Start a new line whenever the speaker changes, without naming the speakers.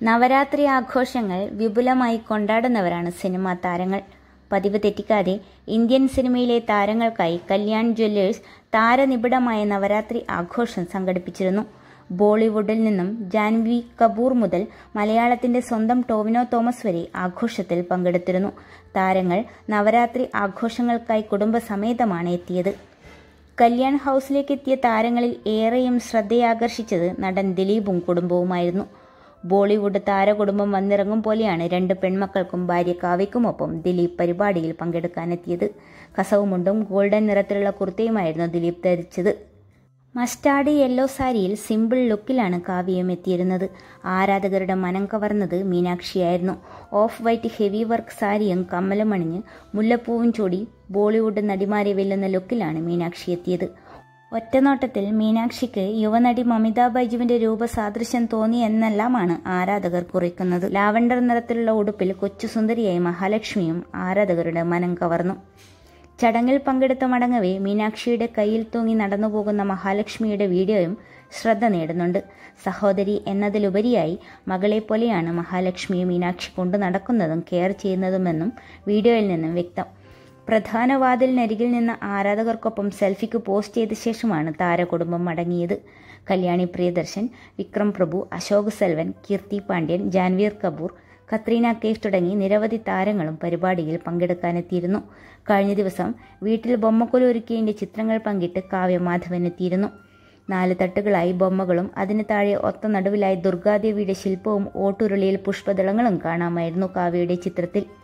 നവരാത്രി ആഘോഷങ്ങൾ വിപുലമായി കൊണ്ടാടുന്നവരാണ് സിനിമാ താരങ്ങൾ പതിവ് തെറ്റിക്കാതെ ഇന്ത്യൻ സിനിമയിലെ താരങ്ങൾക്കായി കല്യാൺ ജ്വല്ലേഴ്സ് താരനിബിഡമായ നവരാത്രി ആഘോഷം സംഘടിപ്പിച്ചിരുന്നു ബോളിവുഡിൽ നിന്നും ജാൻവി കപൂർ മുതൽ മലയാളത്തിന്റെ സ്വന്തം ടോവിനോ തോമസ് വരെ ആഘോഷത്തിൽ പങ്കെടുത്തിരുന്നു താരങ്ങൾ നവരാത്രി ആഘോഷങ്ങൾക്കായി കുടുംബസമേതമാണ് എത്തിയത് കല്യാൺ ഹൗസിലേക്ക് എത്തിയ താരങ്ങളിൽ ഏറെയും ശ്രദ്ധയാകർഷിച്ചത് നടൻ ദിലീപും കുടുംബവുമായിരുന്നു ബോളിവുഡ് താരകുടുംബം വന്നിറങ്ങും പോലെയാണ് രണ്ട് പെൺമക്കൾക്കും ഭാര്യ കാവ്യക്കുമൊപ്പം ദിലീപ് പരിപാടിയിൽ പങ്കെടുക്കാനെത്തിയത് കസവുമുണ്ടും ഗോൾഡൻ നിറത്തിലുള്ള കുർത്തയുമായിരുന്നു ദിലീപ് ധരിച്ചത് മസ്റ്റാർഡ് യെല്ലോ സാരിയിൽ സിമ്പിൾ ലുക്കിലാണ് കാവ്യം എത്തിയിരുന്നത് ആരാധകരുടെ മനം കവർന്നത് മീനാക്ഷിയായിരുന്നു ഓഫ് വൈറ്റ് ഹെവി വർക്ക് സാരിയും കമ്മലും അണിഞ്ഞ് മുല്ലപ്പൂവും ചൂടി ബോളിവുഡ് നടിമാരെ വെല്ലുന്ന ലുക്കിലാണ് മീനാക്ഷി എത്തിയത് ഒറ്റനോട്ടത്തിൽ മീനാക്ഷിക്ക് യുവനടി മമിത ബൈജുവിന്റെ രൂപസാദൃശ്യം തോന്നി എന്നെല്ലാമാണ് ആരാധകർ കുറിക്കുന്നത് ലാവണ്ടർ നിറത്തിലുള്ള ഉടുപ്പിൽ കൊച്ചു സുന്ദരിയായി മഹാലക്ഷ്മിയും ആരാധകരുടെ മനം കവർന്നു ചടങ്ങിൽ പങ്കെടുത്ത മടങ്ങവേ മീനാക്ഷിയുടെ കയ്യിൽ തൂങ്ങി നടന്നുപോകുന്ന മഹാലക്ഷ്മിയുടെ വീഡിയോയും ശ്രദ്ധ നേടുന്നുണ്ട് സഹോദരി എന്നതിലുപരിയായി മകളെ പോലെയാണ് മഹാലക്ഷ്മിയെ മീനാക്ഷി കൊണ്ടു നടക്കുന്നതും കെയർ ചെയ്യുന്നതുമെന്നും വീഡിയോയിൽ നിന്നും വ്യക്തം പ്രധാന വാതിലിനരികിൽ നിന്ന് ആരാധകർക്കൊപ്പം സെൽഫിക്ക് പോസ്റ്റ് ചെയ്ത ശേഷമാണ് താരകുടുംബം മടങ്ങിയത് കല്യാണി പ്രിയദർശൻ വിക്രം പ്രഭു അശോക് സെൽവൻ കീർത്തി പാണ്ഡ്യൻ ജാൻവീർ കപൂർ കത്രീന കെയ്ഫ് തുടങ്ങി നിരവധി താരങ്ങളും പരിപാടിയിൽ പങ്കെടുക്കാനെത്തിയിരുന്നു കഴിഞ്ഞ ദിവസം വീട്ടിൽ ബൊമ്മക്കുല ഒരുക്കിയതിന്റെ ചിത്രങ്ങൾ പങ്കിട്ട് കാവ്യമാധവൻ എത്തിയിരുന്നു നാല് തട്ടുകളായി ബൊമ്മകളും അതിന് താഴെ ഒത്ത നടുവിലായി ദുർഗാദേവിയുടെ ശില്പവും ഓട്ടുരുളിയിൽ പുഷ്പദളങ്ങളും കാണാമായിരുന്നു കാവ്യയുടെ ചിത്രത്തിൽ